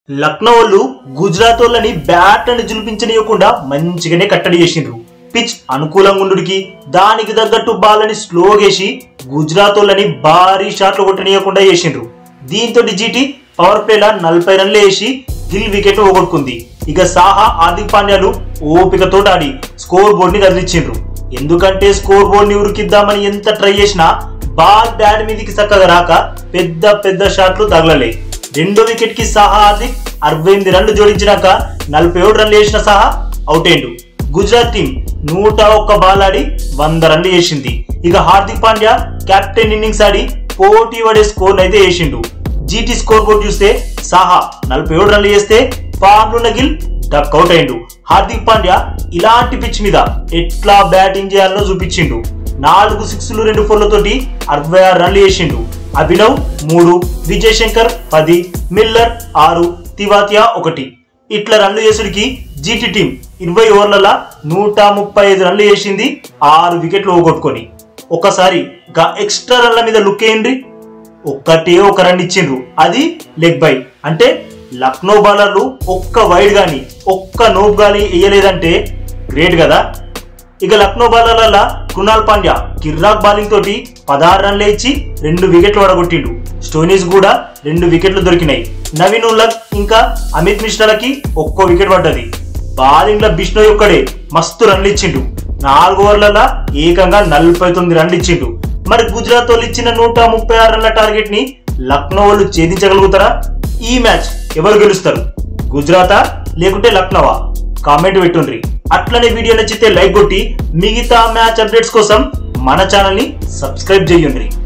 లక్నో వాళ్ళు గుజరాత్ వాళ్ళని బ్యాట్ అని జులిపించనీయకుండా మంచిగానే కట్టడి చేసిండ్రు పిచ్ అనుకూలంగా ఉండుడికి దానికి తగ్గట్టు బాలని స్లోగేసి గుజరాత్ వాళ్ళని భారీ షాట్లు కొట్టనీయకుండా చేసిండ్రు దీంతో జీటీ పవర్ ప్లేలా నలభై రన్లు వేసి గిల్ వికెట్ పోగొట్టుకుంది ఇక సాహా హార్దిక్ పాండ్యాలు ఓపికతో ఆడి స్కోర్ బోర్డ్ ని కదిలిచ్చిండ్రు ఎందుకంటే స్కోర్ బోర్డ్ ని ఉరికిద్దామని ఎంత ట్రై చేసినా బాల్ బ్యాట్ మీదకి చక్కగా రాక పెద్ద పెద్ద షాట్లు తగలలే రెండో వికెట్ కి సహా హార్దిక్ అరవై ఎనిమిది రన్లు జోడించినాక నలభై ఏడు రన్లు వేసిన సహా అవుట్ అయిండు గుజరాత్ టీం నూట ఒక్క బాల్ ఆడి వంద రన్లు చేసింది ఇక హార్దిక్ పాండ్యా కెప్టెన్ ఇన్నింగ్స్ ఆడి పోటీ పడే స్కోర్ అయితే వేసిండు జీటీ స్కోర్ బోర్డ్ చూస్తే సాహా నలభై ఏడు రన్లు చేస్తే పామ్లున్న గిల్ డక్ అవుట్ అయిండు హార్దిక్ పాండ్యా ఇలాంటి పిచ్ మీద ఎట్లా బ్యాటింగ్ చేయాలో చూపించిండు నాలుగు సిక్స్లు రెండు ఫోర్లతోటి అరవై ఆరు రన్లు చేసిండు అభినవ్ మూడు విజయ్ శంకర్ పది మిల్లర్ ఆరు తివాతియా ఒకటి ఇట్లా రన్లు చేసుడికి జీటీ టీం ఇరవై ఓవర్లలో నూట ముప్పై ఐదు రన్లు చేసింది ఆరు వికెట్లు పోగొట్టుకొని ఒకసారి గా ఎక్స్ట్రా రన్ల మీద లుక్ వేయండి ఒక్కటే ఒక రన్ ఇచ్చిండ్రు అది లెగ్ బై అంటే లక్నో బౌలర్లు ఒక్క వైడ్ గాని ఒక్క నోబ్ గాని వేయలేదంటే గ్రేట్ కదా ఇక లక్నో బౌలర్ల కృణాల్ పాండ్యా కిర్రాక్ బౌలింగ్ తోటి పదహారు రన్లు ఇచ్చి రెండు వికెట్లు పడగొట్టిండు స్టోనీస్ కూడా రెండు వికెట్లు దొరికినాయి నవీన్ ఉల్లక్ ఇంకా అమిత్ మిశ్రాలకి ఒక్కో వికెట్ పడ్డది బౌలింగ్ లో బిష్ణోయ్ ఒక్కడే మస్తు రన్లు ఇచ్చిండు నాలుగు ఓవర్లలో ఏకంగా నలభై తొమ్మిది రన్లు ఇచ్చిండు మరి గుజరాత్ వాళ్ళు ఇచ్చిన నూట ముప్పై ఆరు రన్ల టార్గెట్ ని లక్నో వాళ్ళు ఛేదించగలుగుతారా ఈ మ్యాచ్ ఎవరు గెలుస్తారు గుజరాతా లేకుంటే లక్నోవా కామెంట్ పెట్టుండ్రి అట్లనే వీడియో నచ్చితే లైక్ కొట్టి మిగతా మ్యాచ్ అప్డేట్స్ కోసం మన ఛానల్ ని సబ్స్క్రైబ్ చేయండి